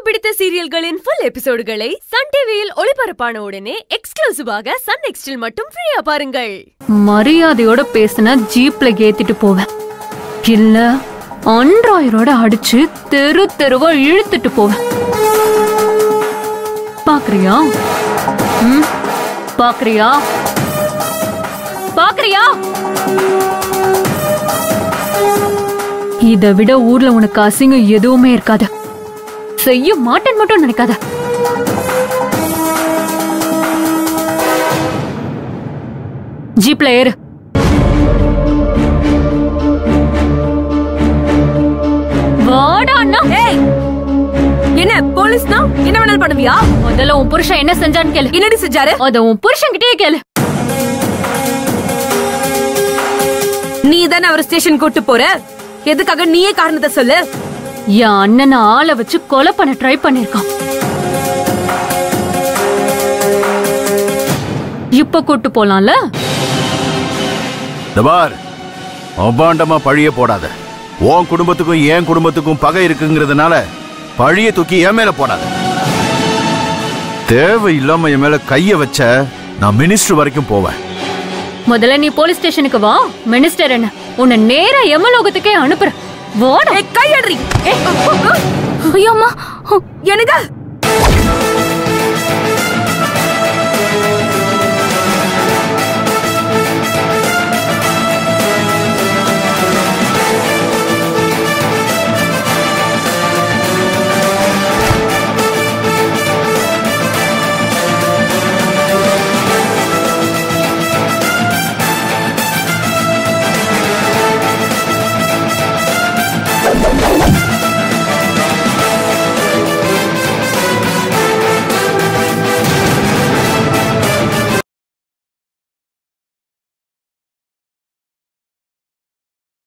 பிடித்த சீரியல்களின் full எபிசோடுகளை Sun டிவியில் ஒளிபரப்பான உடனே எக்ஸ்க்ளூசிவாக சன் நெக்ஸ்டில் மட்டும் ஃப்ரீயா பாருங்கள் மரியாதையோட பேசினா ஜீப்ல ஏத்திட்டு போவேன் இல்ல அன்றாயிரோட அடிச்சு தெரு தெருவா இழுத்துட்டு போவேன் பாக்குறியா ம்? பாக்குறியா பாக்குறியா இதை விட ஊர்ல உனக்கு அசிங்கம் எதுவுமே இருக்காது செய்ய மாட்டேன் மட்டும் நினைக்காத ஜீப்ல ஏறு வாடா அண்ணா ஏய் என்ன போலீஸ்னா என்ன வேணாலும் பண்ணுவியா முதல்ல உன் புருஷன் என்ன செஞ்சான்னு கேளு என்னடி செஞ்சாரு அத உன் புருஷன் கிட்டே கேளு நீ தானே அவர் ஸ்டேஷன் கூட்டு போற எதுக்காக நீயே காரணத்தை சொல்லு என் அண்ணனை ஆளை வச்சு கொலை பண்ண ட்ரை பண்ணிருக்கான் இப்ப கூட்டு போலாம்ல இந்த பார் அவ்வாண்டமா பழிய போடாத உன் குடும்பத்துக்கும் என் குடும்பத்துக்கும் பகை இருக்குங்கிறதுனால பழிய தூக்கி என் மேல போடாத தேவையில்லாம என் மேல கைய வச்ச நான் மினிஸ்டர் வரைக்கும் போவேன் முதல்ல நீ போலீஸ் ஸ்டேஷனுக்கு வா மினிஸ்டர் என்ன உன்னை நேரா யமலோகத்துக்கே அனுப்புறேன் வாடா ஏய் கையடுறி ஐயோம்மா எனக்கு